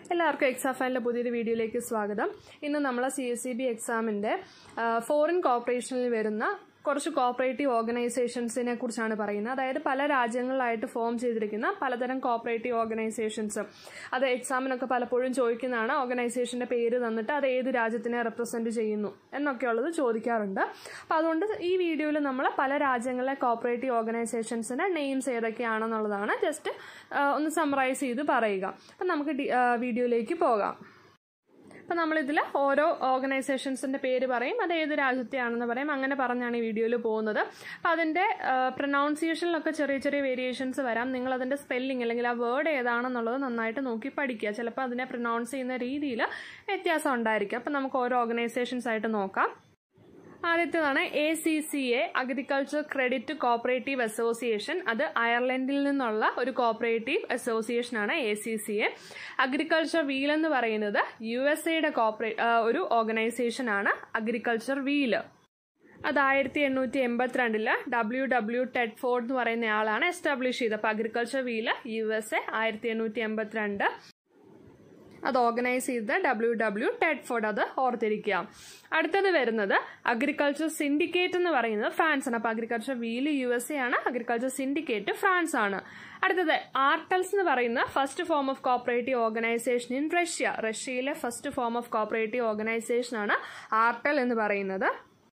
എല്ലാവർക്കും എക്സാം ഫയലിൻ്റെ പുതിയൊരു വീഡിയോയിലേക്ക് സ്വാഗതം ഇന്ന് നമ്മൾ സി എസ് സി ബി എക്സാമിൻ്റെ ഫോറിൻ കോർപ്പറേഷനിൽ വരുന്ന കുറച്ച് കോപ്പറേറ്റീവ് ഓർഗനൈസേഷൻസിനെ കുറിച്ചാണ് പറയുന്നത് അതായത് പല രാജ്യങ്ങളിലായിട്ട് ഫോം ചെയ്തിരിക്കുന്ന പലതരം കോപ്പറേറ്റീവ് ഓർഗനൈസേഷൻസ് അത് എക്സാമിനൊക്കെ പലപ്പോഴും ചോദിക്കുന്നതാണ് ഓർഗനൈസേഷൻ്റെ പേര് തന്നിട്ട് അത് ഏത് രാജ്യത്തിനെ റെപ്രസെൻറ്റ് ചെയ്യുന്നു എന്നൊക്കെയുള്ളത് ചോദിക്കാറുണ്ട് അപ്പോൾ അതുകൊണ്ട് ഈ വീഡിയോയിൽ നമ്മൾ പല രാജ്യങ്ങളിലെ കോപ്പറേറ്റീവ് ഓർഗനൈസേഷൻസിൻ്റെ നെയിംസ് ഏതൊക്കെയാണെന്നുള്ളതാണ് ജസ്റ്റ് ഒന്ന് സമ്മറൈസ് ചെയ്ത് പറയുക അപ്പം നമുക്ക് വീഡിയോയിലേക്ക് പോകാം അപ്പം നമ്മളിതിൽ ഓരോ ഓർഗനൈസേഷൻസിൻ്റെ പേര് പറയും അത് ഏത് രാജ്യത്തെയാണെന്ന് പറയും അങ്ങനെ പറഞ്ഞാണ് ഈ വീഡിയോയിൽ പോകുന്നത് അപ്പം അതിൻ്റെ പ്രൊനൗൺസിയേഷനിലൊക്കെ ചെറിയ ചെറിയ വേരിയേഷൻസ് വരാം നിങ്ങൾ അതിൻ്റെ സ്പെല്ലിംഗ് അല്ലെങ്കിൽ ആ വേർഡ് ഏതാണെന്നുള്ളത് നന്നായിട്ട് നോക്കി പഠിക്കുക ചിലപ്പോൾ അതിനെ പ്രൊനൗൺസ് ചെയ്യുന്ന രീതിയിൽ വ്യത്യാസം ഉണ്ടായിരിക്കും അപ്പം നമുക്ക് ഓരോ ഓർഗനൈസേഷൻസ് ആയിട്ട് നോക്കാം ആദ്യത്തേതാണ് A C C A agriculture credit cooperative association അത് അയർലൻഡിൽ നിന്നുള്ള ഒരു കോപ്പറേറ്റീവ് അസോസിയേഷൻ ആണ് A C C A agriculture wheel എന്ന് പറയുന്നത് യു എസ് എയുടെ കോപ്പറേ ഒരു ഓർഗനൈസേഷൻ ആണ് അഗ്രികൾച്ചർ വീല് അത് ആയിരത്തി എണ്ണൂറ്റി എൺപത്തിരണ്ടില് ഡബ്ല്യു ഡബ്ല്യു ടെഡ്ഫോർഡ് എന്ന് പറയുന്ന ആളാണ് എസ്റ്റാബ്ലിഷ് ചെയ്തത് അപ്പോൾ agriculture wheel U S A ആയിരത്തി എണ്ണൂറ്റി എൺപത്തിരണ്ട് അത് ഓർഗനൈസ് ചെയ്ത ഡബ്ല്യു ഡബ്ല്യു ടെഡ്ഫോർഡ് അത് ഓർത്തിരിക്കുക അടുത്തത് വരുന്നത് അഗ്രികൾച്ചർ സിൻഡിക്കേറ്റ് എന്ന് പറയുന്നത് ഫ്രാൻസ് ആണ് അപ്പോൾ agriculture wheel U S A ആണ് അഗ്രികൾച്ചർ സിൻഡിക്കേറ്റ് ഫ്രാൻസ് ആണ് അടുത്തത് ആർട്ടൽസ് എന്ന് പറയുന്ന first form of cooperative organisation in Russia റഷ്യയിലെ first form of cooperative organisation ആണ് ആർട്ടൽ എന്ന് പറയുന്നത്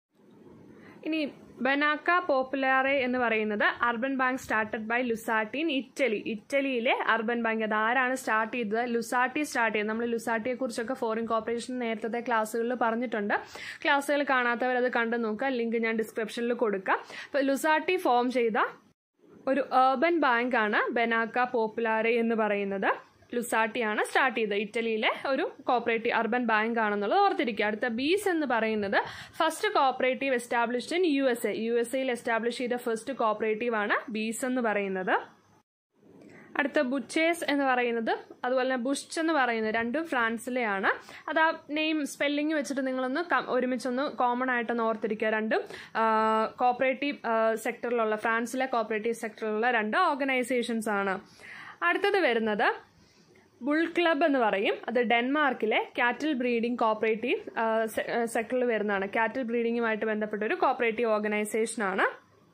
ഇനി ബനാക്ക പോപ്പുലാറെ എന്ന് പറയുന്നത് urban bank started by Luzzatti in Italy ഇറ്റലിയിലെ അർബൻ ബാങ്ക് അത് ആരാണ് സ്റ്റാർട്ട് ചെയ്തത് ലുസാട്ടി സ്റ്റാർട്ട് ചെയ്തത് നമ്മൾ ലുസാട്ടിയെ കുറിച്ചൊക്കെ ഫോറിൻ കോർപ്പറേഷൻ നേരത്തെ ക്ലാസ്സുകളിൽ പറഞ്ഞിട്ടുണ്ട് ക്ലാസ്സുകൾ കാണാത്തവർ അത് കണ്ടു നോക്കുക ലിങ്ക് ഞാൻ ഡിസ്ക്രിപ്ഷനിൽ കൊടുക്കാം അപ്പോൾ ലുസാട്ടി ഫോം ചെയ്ത ഒരു ഏർബൻ ബാങ്കാണ് ബനാക്ക പോപ്പുലാറെ എന്ന് പറയുന്നത് ലുസാട്ടിയാണ് സ്റ്റാർട്ട് ചെയ്തത് ഇറ്റലിയിലെ ഒരു കോപ്പറേറ്റീവ് അർബൻ ബാങ്ക് ആണെന്നുള്ളത് ഓർത്തിരിക്കുക അടുത്ത ബീസ് എന്ന് പറയുന്നത് first cooperative established in U S A U S എയിൽ എസ്റ്റാബ്ലിഷ് ചെയ്ത ഫസ്റ്റ് കോപ്പറേറ്റീവ് ആണ് ബീസ് എന്ന് പറയുന്നത് അടുത്ത ബുച്ചേസ് എന്ന് പറയുന്നത് അതുപോലെ തന്നെ ബുഷ് എന്ന് പറയുന്നത് രണ്ടും ഫ്രാൻസിലെയാണ് അത് ആ നെയിം സ്പെല്ലിംഗ് വെച്ചിട്ട് നിങ്ങളൊന്ന് ഒരുമിച്ചൊന്ന് കോമൺ ആയിട്ടൊന്ന് ഓർത്തിരിക്കുക രണ്ടും കോപ്പറേറ്റീവ് സെക്ടറിലുള്ള ഫ്രാൻസിലെ കോപ്പറേറ്റീവ് സെക്ടറിലുള്ള രണ്ട് ഓർഗനൈസേഷൻസ് ആണ് അടുത്തത് വരുന്നത് ബുൾ ക്ലബ് എന്ന് പറയും അത് ഡെൻമാർക്കിലെ കാറ്റിൽ ബ്രീഡിംഗ് കോപ്പറേറ്റീവ് സെക്ടറിൽ വരുന്നതാണ് കാറ്റിൽ ബ്രീഡിങ്ങുമായിട്ട് ബന്ധപ്പെട്ട ഒരു കോപ്പറേറ്റീവ് ഓർഗനൈസേഷൻ ആണ്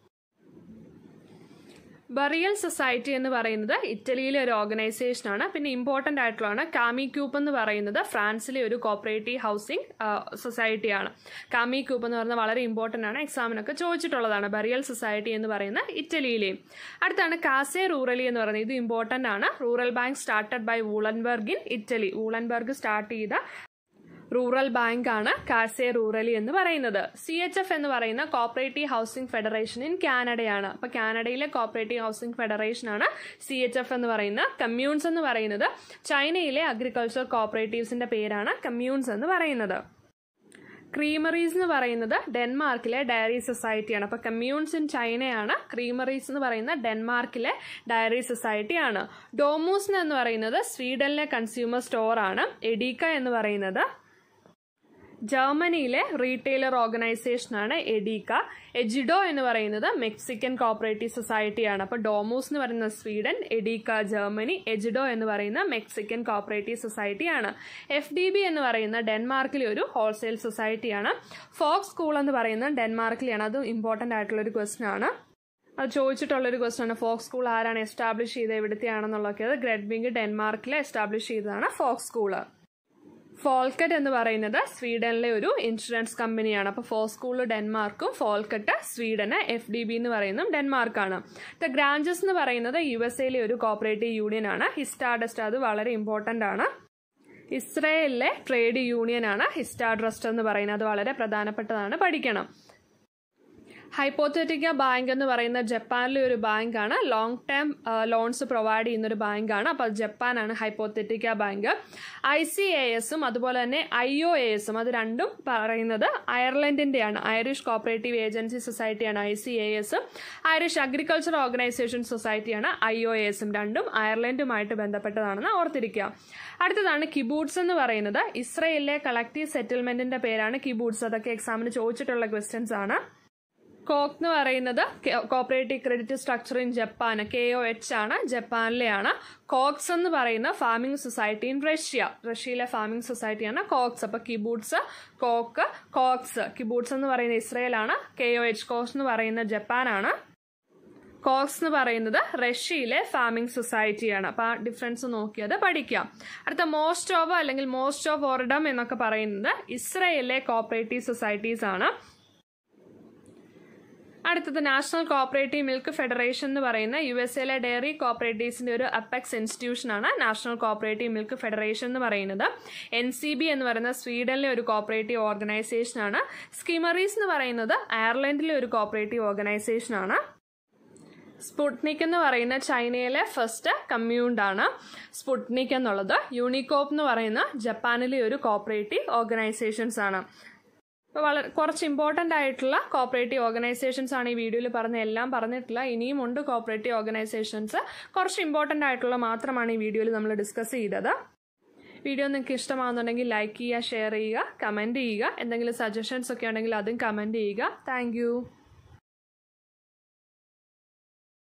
ബറിയൽ സൊസൈറ്റി എന്ന് പറയുന്നത് ഇറ്റലിയിലെ ഒരു ഓർഗനൈസേഷൻ ആണ് പിന്നെ ഇമ്പോർട്ടൻ്റ് ആയിട്ടുള്ളതാണ് കാമി ക്യൂപ്പ് എന്ന് പറയുന്നത് ഫ്രാൻസിലെ ഒരു കോപ്പറേറ്റീവ് ഹൗസിംഗ് സൊസൈറ്റിയാണ് കാമി ക്യൂപ്പ് എന്ന് പറയുന്നത് വളരെ ഇമ്പോർട്ടൻ്റ് ആണ് എക്സാമിനൊക്കെ ചോദിച്ചിട്ടുള്ളതാണ് ബറിയൽ സൊസൈറ്റി എന്ന് പറയുന്ന ഇറ്റലിയിലെയും അടുത്താണ് കാസെ റൂറലി എന്ന് പറയുന്നത് ഇത് ഇമ്പോർട്ടൻ്റ് ആണ് rural bank started by Wollemborg in Italy Wollemborg start ചെയ്ത റൂറൽ ബാങ്ക് ആണ് കാസെ റൂറലി എന്ന് പറയുന്നത് സി എച്ച് എഫ് എന്ന് പറയുന്ന കോപ്പറേറ്റീവ് ഹൗസിംഗ് ഫെഡറേഷൻ ഇൻ കാനഡയാണ് അപ്പോൾ കാനഡയിലെ കോപ്പറേറ്റീവ് ഹൗസിംഗ് ഫെഡറേഷൻ ആണ് സി എച്ച് എഫ് എന്ന് പറയുന്ന കമ്മ്യൂൺസ് എന്ന് പറയുന്നത് ചൈനയിലെ അഗ്രികൾച്ചർ കോപ്പറേറ്റീവ്സിന്റെ പേരാണ് കമ്മ്യൂൺസ് എന്ന് പറയുന്നത് ക്രീമറീസ് എന്ന് പറയുന്നത് ഡെൻമാർക്കിലെ ഡയറി സൊസൈറ്റിയാണ് അപ്പോൾ കമ്മ്യൂൺസ് ഇൻ ചൈനയാണ് ക്രീമറീസ് എന്ന് പറയുന്ന ഡെൻമാർക്കിലെ ഡയറി സൊസൈറ്റിയാണ് ഡോമൂസ് എന്ന് പറയുന്നത് സ്വീഡനിലെ കൺസ്യൂമർ സ്റ്റോർ ആണ് എഡീക്ക എന്ന് പറയുന്നത് ജർമ്മനിയിലെ റീറ്റെയിലർ ഓർഗനൈസേഷനാണ് എഡീക്ക എജിഡോ എന്ന് പറയുന്നത് മെക്സിക്കൻ കോപ്പറേറ്റീവ് സൊസൈറ്റിയാണ് അപ്പോൾ ഡോമോസ് എന്ന് പറയുന്ന സ്വീഡൻ എഡീക്ക ജർമ്മനി എജിഡോ എന്ന് പറയുന്ന മെക്സിക്കൻ കോപ്പറേറ്റീവ് സൊസൈറ്റിയാണ് എഫ് ഡി ബി എന്ന് പറയുന്ന ഡെൻമാർക്കിലെ ഒരു ഹോൾസെയിൽ സൊസൈറ്റിയാണ് ഫോക്സ് സ്കൂൾ എന്ന് പറയുന്നത് ഡെൻമാർക്കിലെയാണ് അത് ഇമ്പോർട്ടൻ്റ് ആയിട്ടുള്ള ഒരു ക്വസ്റ്റൻ ആണ് അത് ചോദിച്ചിട്ടുള്ളൊരു ക്വസ്റ്റൻ ആണ് ഫോക്സ് സ്കൂൾ ആരാണ് എസ്റ്റാബ്ലിഷ് ചെയ്തത് എവിടുത്തെയാണെന്നുള്ളതൊക്കെ അത് ഗ്രെഡ്ബിംഗ് ഡെൻമാർക്കിൽ എസ്റ്റാബ്ലിഷ് ചെയ്തതാണ് ഫോക്സ് സ്കൂള് ഫോൾക്കറ്റ് എന്ന് പറയുന്നത് സ്വീഡനിലെ ഒരു ഇൻഷുറൻസ് കമ്പനിയാണ് അപ്പോൾ ഫോ സ്കൂൾ ഡെൻമാർക്കും ഫോൾക്കറ്റ് സ്വീഡന് എഫ് ഡി ബി എന്ന് പറയുന്നതും ഡെൻമാർക്കാണ് ദ ഗ്രാഞ്ചസ് എന്ന് പറയുന്നത് യു എസ് എയിലെ ഒരു കോപ്പറേറ്റീവ് യൂണിയൻ ആണ് ഹിസ്റ്റാഡസ്റ്റ് അത് വളരെ ഇമ്പോർട്ടൻ്റ് ആണ് ഇസ്രയേലിലെ ട്രേഡ് യൂണിയൻ ആണ് ഹിസ്റ്റാഡ്രസ്റ്റ് എന്ന് പറയുന്നത് അത് വളരെ പ്രധാനപ്പെട്ടതാണ് പഠിക്കണം ഹൈപ്പോത്തറ്റിക്ക ബാങ്ക് എന്ന് പറയുന്ന ജപ്പാനിലെ ഒരു ബാങ്കാണ് ലോങ് ടേം ലോൺസ് പ്രൊവൈഡ് ചെയ്യുന്ന ഒരു ബാങ്കാണ് അപ്പോൾ ജപ്പാനാണ് hypothec bank I C A എസും അതുപോലെ തന്നെ ഐ ഒ എ എസും അത് രണ്ടും പറയുന്നത് അയർലൻഡിൻ്റെയാണ് ഐറിഷ് കോപ്പറേറ്റീവ് ഏജൻസി സൊസൈറ്റിയാണ് ഐ സി എ എസും ഐറിഷ് അഗ്രികൾച്ചർ ഓർഗനൈസേഷൻ സൊസൈറ്റിയാണ് ഐ ഒ എ എസും രണ്ടും അയർലൻഡുമായിട്ട് ബന്ധപ്പെട്ടതാണെന്ന് ഓർത്തിരിക്കുക അടുത്തതാണ് കിബൂട്ട്സ് എന്ന് പറയുന്നത് ഇസ്രയേലിലെ കളക്റ്റീവ് സെറ്റിൽമെന്റിന്റെ പേരാണ് കിബൂട്ട്സ് അതൊക്കെ എക്സാമിന് ചോദിച്ചിട്ടുള്ള ക്വസ്റ്റ്യൻസ് ആണ് കോക്ക് എന്ന് പറയുന്നത് cooperative credit structure in Japan K O H ആണ് ജപ്പാനിലെയാണ് കോക്സ് എന്ന് പറയുന്ന ഫാമിംഗ് സൊസൈറ്റി ഇൻ റഷ്യ റഷ്യയിലെ ഫാമിംഗ് സൊസൈറ്റിയാണ് കോക്സ് അപ്പോൾ കിബൂട്ട്സ് കോക്ക് കോക്സ് കിബൂട്ട്സ് എന്ന് പറയുന്ന ഇസ്രയേലാണ് കെ ഒ എച്ച് കോക്സ് എന്ന് പറയുന്ന ജപ്പാനാണ് കോക്സ് എന്ന് പറയുന്നത് റഷ്യയിലെ ഫാമിംഗ് സൊസൈറ്റിയാണ് അപ്പോൾ ആ ഡിഫറൻസ് നോക്കിയത് പഠിക്കാം അടുത്ത മോസ്റ്റ് ഓഫ് അല്ലെങ്കിൽ മോസ്റ്റ് ഓഫ് ഓർഡം എന്നൊക്കെ പറയുന്നത് ഇസ്രയേലിലെ കോപ്പറേറ്റീവ് സൊസൈറ്റീസ് ആണ് അടുത്തത് നാഷണൽ കോപ്പറേറ്റീവ് മിൽക്ക് ഫെഡറേഷൻ എന്ന് പറയുന്ന യു എസ് എയിലെ ഡയറി കോപ്പറേറ്റീവ്സിന്റെ ഒരു അപ്പെക്സ് ഇൻസ്റ്റിറ്റ്യൂഷൻ ആണ് നാഷണൽ കോപ്പറേറ്റീവ് മിൽക്ക് ഫെഡറേഷൻ എന്ന് പറയുന്നത് എൻ സി ബി എന്ന് പറയുന്ന സ്വീഡനിലെ ഒരു കോപ്പറേറ്റീവ് ഓർഗനൈസേഷൻ ആണ് സ്കിമറീസ് എന്ന് പറയുന്നത് അയർലൻഡിലെ ഒരു കോപ്പറേറ്റീവ് ഓർഗനൈസേഷൻ ആണ് സ്പുട്നിക് എന്ന് പറയുന്ന ചൈനയിലെ ഫസ്റ്റ് കമ്മ്യൂണ്ട് ആണ് സ്പുട്നിക് എന്നുള്ളത് യൂണികോപ്പ് എന്ന് പറയുന്ന ജപ്പാനിലെ ഒരു കോപ്പറേറ്റീവ് ഓർഗനൈസേഷൻസ് ആണ് അപ്പോൾ വളരെ കുറച്ച് ഇമ്പോർട്ടൻ്റ് ആയിട്ടുള്ള കോപ്പറേറ്റീവ് ഓർഗനൈസേഷൻസ് ആണ് ഈ വീഡിയോയിൽ പറഞ്ഞ എല്ലാം പറഞ്ഞിട്ടില്ല ഇനിയും ഉണ്ട് കോപ്പറേറ്റീവ് ഓർഗനൈസേഷൻസ് കുറച്ച് ഇമ്പോർട്ടൻ്റ് ആയിട്ടുള്ള മാത്രമാണ് ഈ വീഡിയോയിൽ നമ്മൾ ഡിസ്കസ് ചെയ്തത് വീഡിയോ നിങ്ങൾക്ക് ഇഷ്ടമാകുന്നുണ്ടെങ്കിൽ ലൈക്ക് ചെയ്യുക ഷെയർ ചെയ്യുക കമൻറ്റ് ചെയ്യുക എന്തെങ്കിലും സജഷൻസ് ഒക്കെ ഉണ്ടെങ്കിൽ അതും കമൻറ്റ് ചെയ്യുക താങ്ക്